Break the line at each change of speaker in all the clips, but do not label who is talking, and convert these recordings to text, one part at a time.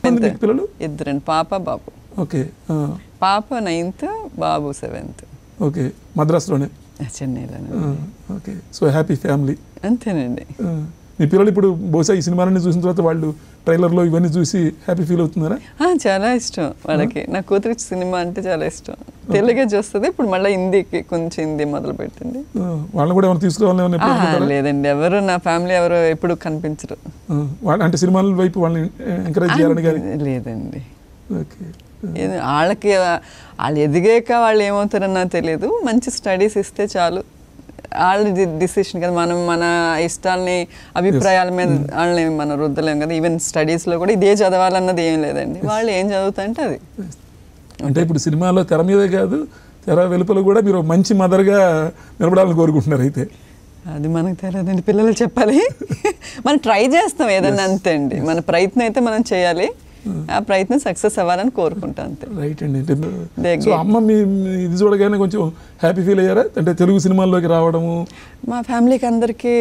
ఎంతమంది మీకు పిల్లలు
ఇద్దరండి పాప బాబు
ఓకే ఆ,
పాప నైన్త్ బాబు సెవెంత్
ఓకే మద్రాసులోనే
చెన్నైలోనే
ఆ, ఓకే సో హ్యాపీ ఫ్యామిలీ
అంతేనండి
ఆ, మీ పిల్లలు ఇప్పుడు బహుశా ఈ సినిమాలన్నీ చూసిన తర్వాత వాళ్ళు ట్రైలర్లో ఇవన్నీ చూసి హ్యాపీ ఫీల్ అవుతున్నారా
ఆ, చాలా ఇష్టం వాళ్ళకి నా కూతురికి సినిమా అంటే చాలా ఇష్టం తెలుగే చూస్తుంది ఇప్పుడు మళ్ళీ హిందీకి కొంచెం హిందీ మొదలు పెట్టింది
ఆ, వాళ్ళని కూడా ఏమైనా తీసుకురావాలని ఏమైనా ఎప్పుడు
ఆ,
అనుకుంటారా?
లేదండి ఎవరు నా ఫ్యామిలీ ఎవరు ఎప్పుడు కనిపించరు
ఆ, వాళ్ళ అంటే సినిమాల వైపు వాళ్ళని ఎంకరేజ్ చేయాలని కానీ
లేదండి
ఓకే
ఏదో వాళ్ళకి వాళ్ళు ఎదిగాక వాళ్ళు ఏమవుతారో నాకు తెలియదు మంచి స్టడీస్ ఇస్తే చాలు వాళ్ళ డిసిషన్ కదా మనం మన ఇష్టాలని అభిప్రాయాల మీద వాళ్ళని మనం రుద్దలేం కదా ఈవెన్ స్టడీస్లో కూడా ఇదే చదవాలన్నది ఏం లేదండి వాళ్ళు ఏం చదువుతాంటే అది
అంటే ఇప్పుడు సినిమాలో తెర మీదే కాదు తెర వెలుపల కూడా మీరు మంచి మదర్గా నిలబడాలని కోరుకుంటున్నారు అయితే
అది మనకు తెలియదండి పిల్లలు చెప్పాలి మనం ట్రై చేస్తాం ఏదన్నా అంతే అండి మన ప్రయత్నం అయితే మనం చేయాలి ఆ ప్రయత్నం సక్సెస్ అవ్వాలని కోరుకుంటాం అంతే
రైట్ అండి అంటే
They
సో అమ్మ మీ మీ ఇది చూడగానే కొంచెం హ్యాపీ ఫీల్ అయ్యారా అంటే తెలుగు సినిమాల్లోకి రావడము
మా ఫ్యామిలీకి అందరికీ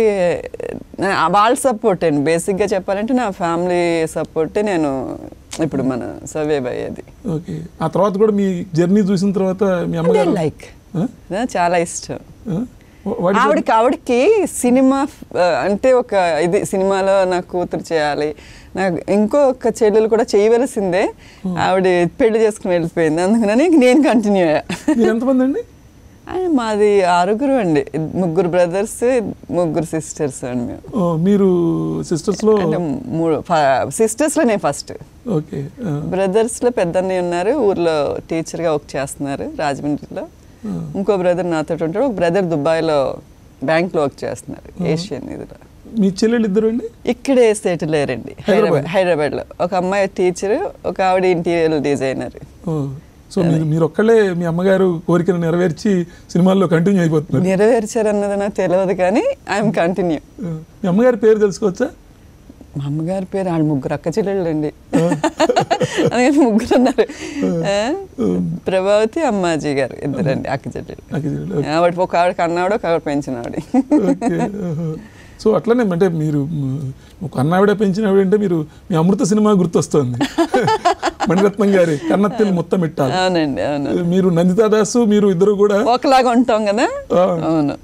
నా- వాళ్ళ సపోర్ట్ అండి బేసిక్గా చెప్పాలంటే నా ఫ్యామిలీ సపోర్టే నేను ఇప్పుడు మన సర్వైవ్ అయ్యేది
ఓకే ఆ తర్వాత కూడా మీ జర్నీ చూసిన తర్వాత మీ అమ్మగారు
లైక్
ఆ?
చాలా ఇష్టం
ఆ? What is that?
ఆవిడకి ఆవిడకి సినిమా ఆ, అంటే ఒక ఇది సినిమాలో నా కూతురు చేయాలి నాకు ఇంకో ఒక చెల్లెలు కూడా చేయవలసిందే ఆవిడ పెళ్లి చేసుకుని వెళ్ళిపోయింది అందుకని నేను కంటిన్యూ అయ్యా
మీరు ఎంతమంది అండి
ఆ, మాది ఆరుగురు అండి ముగ్గురు బ్రదర్స్ ముగ్గురు సిస్టర్స్ అండి మేము
ఓ, మీరు సిస్టర్స్లో
అంటే మూడు సిస్టర్స్లో నేను ఫస్ట్
ఓకే ఆ,
బ్రదర్స్లో పెద్దన్నయ్య ఉన్నారు ఊర్లో టీచర్గా వర్క్ చేస్తున్నారు రాజమండ్రిలో
ఆ.
ఇంకో బ్రదర్ నాతో ఉంటాడు ఒక బ్రదర్ దుబాయ్లో బ్యాంక్లో వర్క్ చేస్తున్నారు ఏషియన్ ఇదిలో
మీ చెల్లెళ్ళు ఇద్దరు అండి
ఇక్కడే సెటిల్ అయ్యారండి
హైదరాబాద్?
హైదరాబాద్ హైదరాబాద్లో ఒక అమ్మాయి టీచర్ ఒక ఆవిడ ఇంటీరియర్ డిజైనర్
ఓ, సో మీరు మీరు ఒక్కళ్ళే మీ అమ్మగారు కోరికను నెరవేర్చి సినిమాల్లో కంటిన్యూ అయిపోతున్నారు
నెరవేర్చారు అన్నది నాకు తెలియదు కానీ ఐఎమ్ కంటిన్యూ
ఆ, మీ అమ్మగారి పేరు తెలుసుకోవచ్చా
మా అమ్మగారి పేరు వాళ్ళ ముగ్గురు అక్క చెల్లెళ్ళు అండి అందుకని ముగ్గురు ఉన్నారు ఆ? ప్రభావతి అమ్మాజీ గారు ఇద్దరండి అక్క చెల్లెళ్ళు
నాకు ఇది తెలియదు.
ఆవిడ ఒక ఆవిడ కన్నావిడ ఒక ఆవిడ పెంచినావిడ
ఓకే ఆహా. సో అట్లనే అంటే మీరు మ్, ఒక అన్నావిడ పెంచిన ఆవిడ అంటే మీరు మీ అమృత సినిమా గుర్తొస్తుంది మణిరత్నం గారి కన్నత్తిని మొత్తం పెట్టాలి
అవునండి అవును
మీరు నందితా దాసు మీరు ఇద్దరు కూడా
ఒకలాగా ఉంటాం కదా
ఆ,
అవును